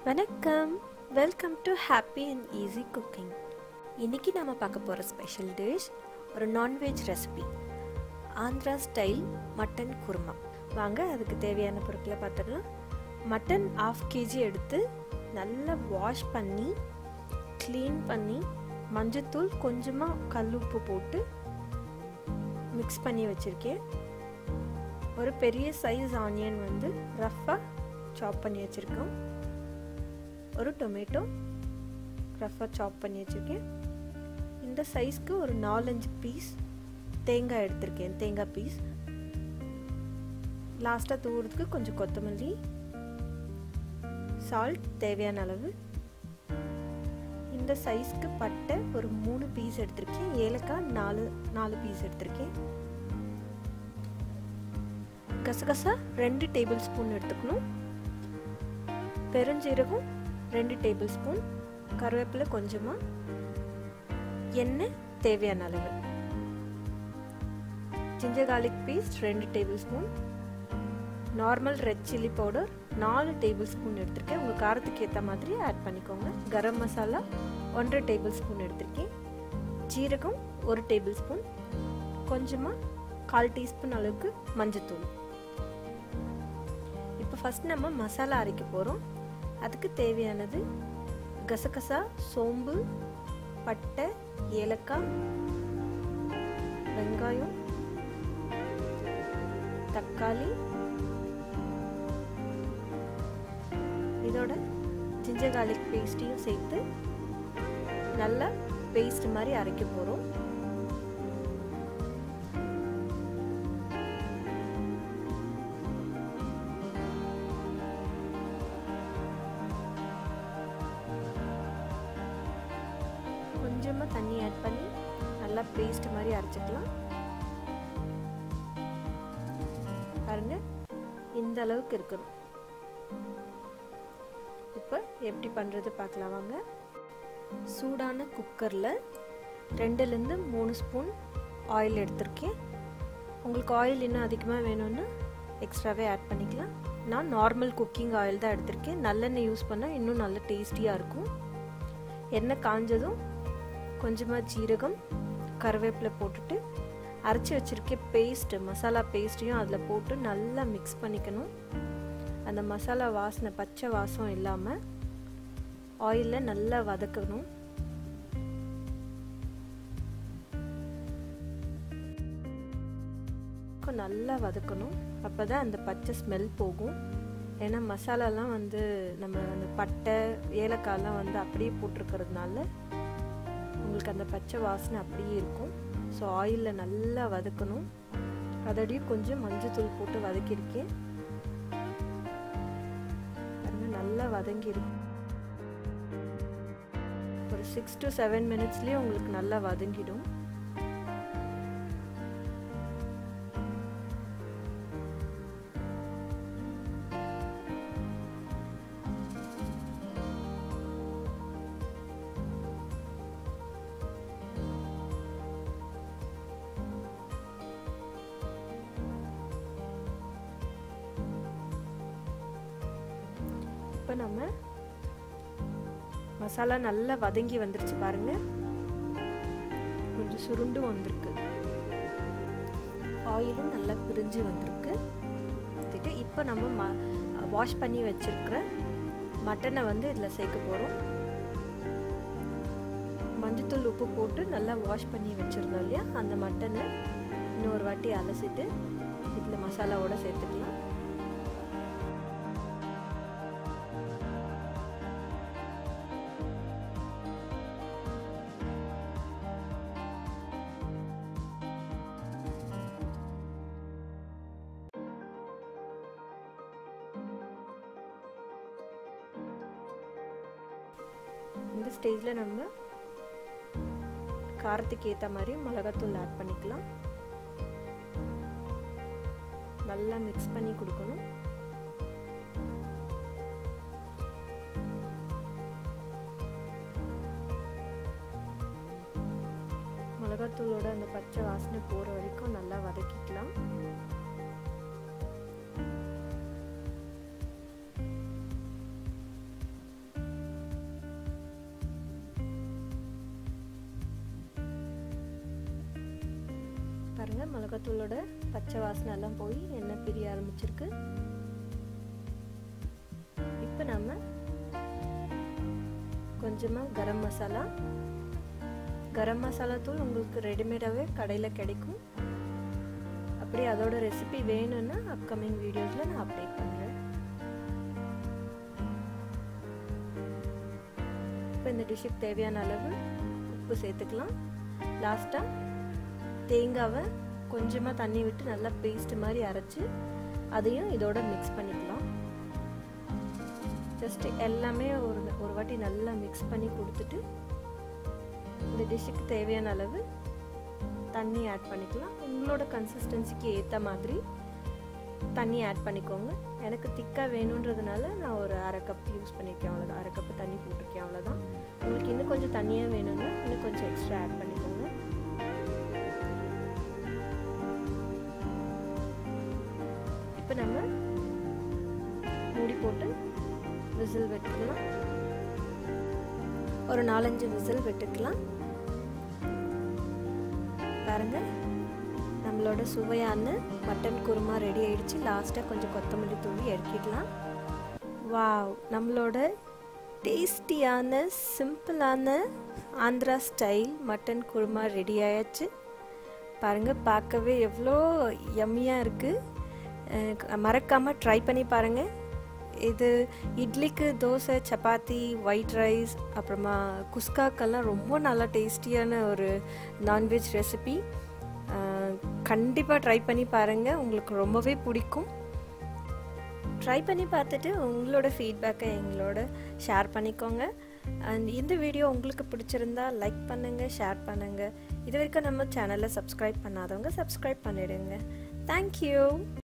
வணக்கம் welcome to happy and easy cooking இன்னைக்கு நாம பார்க்க போகிற ஸ்பெஷல் டிஷ் ஒரு non veg recipe Andhra style mutton kurma வாங்க அதுக்கு தேவையான பொருட்களை பார்த்துடலாம் மட்டன் ஆஃப் கேஜி எடுத்து நல்லா வாஷ் பண்ணி க்ளீன் பண்ணி மஞ்சத்தூள் கொஞ்சமாக கல்லுப்பு போட்டு மிக்ஸ் பண்ணி வச்சுருக்கேன் ஒரு பெரிய சைஸ் ஆனியன் வந்து ரஃப்பாக சாப் பண்ணி வச்சுருக்கோம் ஒரு டொமேட்டோ ரஃப்பாக சாப் பண்ணி வச்சுருக்கேன் இந்த சைஸ்க்கு ஒரு நாலஞ்சு பீஸ் தேங்காய் எடுத்திருக்கேன் தேங்காய் பீஸ் லாஸ்ட்டாக தூவுறதுக்கு கொஞ்சம் கொத்தமல்லி சால்ட் தேவையான அளவு இந்த சைஸ்க்கு பட்டை ஒரு மூணு பீஸ் எடுத்திருக்கேன் ஏலக்காய் நாலு நாலு பீஸ் எடுத்திருக்கேன் கசகசா ரெண்டு டேபிள் ஸ்பூன் எடுத்துக்கணும் பெருஞ்சீரகம் ரெண்டு டேபிள் ஸ்பூன் கருவேப்பிலை கொஞ்சமாக எண்ணெய் தேவையான அளவு ஜிஞ்சர் கார்லிக் பேஸ்ட் ரெண்டு tablespoon normal red chilli powder நாலு டேபிள் ஸ்பூன் எடுத்திருக்கேன் உங்கள் காரத்துக்கு ஏற்ற மாதிரி ஆட் பண்ணிக்கோங்க கரம் மசாலா ஒன்றரை டேபிள் ஸ்பூன் எடுத்திருக்கேன் ஜீரகம் ஒரு டேபிள் ஸ்பூன் கொஞ்சமாக கால் டீஸ்பூன் அளவுக்கு மஞ்சத்தூள் இப்போ ஃபஸ்ட் நம்ம மசாலா அரைக்க போகிறோம் அதுக்கு தேவையானது கசகசா சோம்பு பட்டை ஏலக்காய் வெங்காயம் தக்காளி இதோட ஜிஞ்சர் கார்லிக் பேஸ்ட்டையும் சேர்த்து நல்லா பேஸ்ட் மாதிரி அரைக்க போகிறோம் கொஞ்சமாக தண்ணி ஆட் பண்ணி நல்லா பேஸ்ட் மாதிரி அரைச்சிக்கலாம் பாருங்க இந்த அளவுக்கு இருக்கணும் இப்போ எப்படி பண்ணுறது பார்க்கலாம் வாங்க சூடான குக்கரில் ரெண்டுலேருந்து மூணு ஸ்பூன் ஆயில் எடுத்திருக்கேன் உங்களுக்கு ஆயில் இன்னும் அதிகமாக வேணும்னா எக்ஸ்ட்ராவே ஆட் பண்ணிக்கலாம் நான் நார்மல் குக்கிங் ஆயில் தான் எடுத்திருக்கேன் நல்லெண்ணெய் யூஸ் பண்ணால் இன்னும் நல்ல டேஸ்டியாக இருக்கும் எண்ணெய் காஞ்சதும் கொஞ்சமாக ஜீரகம் கருவேப்பிலை போட்டுட்டு அரைச்சி வச்சுருக்க பேஸ்ட்டு மசாலா பேஸ்ட்டையும் அதில் போட்டு நல்லா மிக்ஸ் பண்ணிக்கணும் அந்த மசாலா வாசனை பச்சை வாசம் இல்லாமல் ஆயிலில் நல்லா வதக்கணும் நல்லா வதக்கணும் அப்போ தான் அந்த பச்சை ஸ்மெல் போகும் ஏன்னா மசாலாலாம் வந்து நம்ம அந்த பட்டை ஏலக்காய்லாம் வந்து அப்படியே போட்டிருக்கிறதுனால உங்களுக்கு அந்த பச்சை வாசனை அப்படியே இருக்கும் ஸோ ஆயிலில் நல்லா வதக்கணும் அதோடையும் கொஞ்சம் மஞ்சத்தூள் போட்டு வதக்கியிருக்கேன் நல்லா வதங்கியிருக்கும் ஒரு சிக்ஸ் டு செவன் மினிட்ஸ்லேயே உங்களுக்கு நல்லா வதங்கிடும் இப்போ நம்ம மசாலா நல்லா வதங்கி வந்துருச்சு பாருங்க கொஞ்சம் சுருண்டு வந்திருக்கு ஆயிலும் நல்லா பிரிஞ்சு வந்திருக்கு இப்போ நம்ம வாஷ் பண்ணி வச்சிருக்கிற மட்டனை வந்து இதில் சேர்க்க போகிறோம் மஞ்சத்தூள் உப்பு போட்டு நல்லா வாஷ் பண்ணி வச்சுருந்தோம் இல்லையா அந்த மட்டனை இன்னொரு வாட்டி அலசிட்டு இதில் மசாலாவோட சேர்த்துக்கலாம் இந்த ஸ்டேஜில் நம்ம காரத்துக்கு ஏற்ற மாதிரி மிளகாத்தூள் ஆட் பண்ணிக்கலாம் நல்லா மிக்ஸ் பண்ணி கொடுக்கணும் மிளகாத்தூளோட அந்த பச்சை வாசனை போகிற வரைக்கும் நல்லா வதக்கிக்கலாம் பாருங்கள் மிளகாத்தூளோட பச்சை வாசனை எல்லாம் போய் எண்ணெய் பிரிய ஆரம்பிச்சிருக்கு இப்போ நம்ம கொஞ்சமாக கரம் மசாலா கரம் மசாலா தூள் உங்களுக்கு ரெடிமேடாகவே கடையில் கிடைக்கும் அப்படி அதோட ரெசிபி வேணும்னா அப்கமிங் வீடியோஸில் நான் அப்டேட் பண்ணுறேன் இப்போ இந்த டிஷ்ஷுக்கு தேவையான அளவு உப்பு சேர்த்துக்கலாம் லாஸ்ட்டாக தேங்காவை கொஞ்சமாக தண்ணி விட்டு நல்லா பேஸ்ட் மாதிரி அரைச்சி அதையும் இதோட மிக்ஸ் பண்ணிக்கலாம் ஜஸ்ட் எல்லாமே ஒரு ஒரு வாட்டி நல்லா மிக்ஸ் பண்ணி கொடுத்துட்டு இந்த டிஷ்ஷுக்கு தேவையான அளவு தண்ணி ஆட் பண்ணிக்கலாம் உங்களோட கன்சிஸ்டன்சிக்கு ஏற்ற மாதிரி தண்ணி ஆட் பண்ணிக்கோங்க எனக்கு திக்காக வேணுன்றதுனால நான் ஒரு அரை கப் யூஸ் பண்ணியிருக்கேன் அவ்வளோதான் அரை கப்பு தண்ணி போட்டிருக்கேன் அவ்வளோதான் உங்களுக்கு இன்னும் கொஞ்சம் தண்ணியாக வேணும்னா இன்னும் கொஞ்சம் எக்ஸ்ட்ரா ஆட் பண்ணிக்கோங்க இப்போ நம்ம மூடி போட்டு விசில் வெட்டுக்கலாம் ஒரு நாலஞ்சு விசில் வெட்டுக்கலாம் பாருங்க நம்மளோட சுவையான மட்டன் குருமா ரெடி ஆயிடுச்சு லாஸ்ட்டாக கொஞ்சம் கொத்தமல்லி தூவி இறக்கிடலாம் வாவ் நம்மளோட டேஸ்டியான சிம்பிளான Andhra style mutton kurma ready ஆயாச்சு பாருங்கள் பார்க்கவே எவ்வளோ யம்மியாக இருக்குது மறக்காமல் ட்ரை பண்ணி பாருங்கள் இது இட்லிக்கு தோசை சப்பாத்தி ஒயிட் ரைஸ் அப்புறமா குஸ்காக்கெல்லாம் ரொம்ப நல்லா டேஸ்டியான ஒரு நான்வெஜ் ரெசிபி கண்டிப்பாக ட்ரை பண்ணி பாருங்கள் உங்களுக்கு ரொம்பவே பிடிக்கும் ட்ரை பண்ணி பார்த்துட்டு உங்களோட ஃபீட்பேக்கை எங்களோட ஷேர் பண்ணிக்கோங்க அண்ட் இந்த வீடியோ உங்களுக்கு பிடிச்சிருந்தா லைக் பண்ணுங்கள் ஷேர் பண்ணுங்கள் இது வரைக்கும் நம்ம சேனலை சப்ஸ்கிரைப் பண்ணாதவங்க சப்ஸ்கிரைப் பண்ணிடுங்க தேங்க்யூ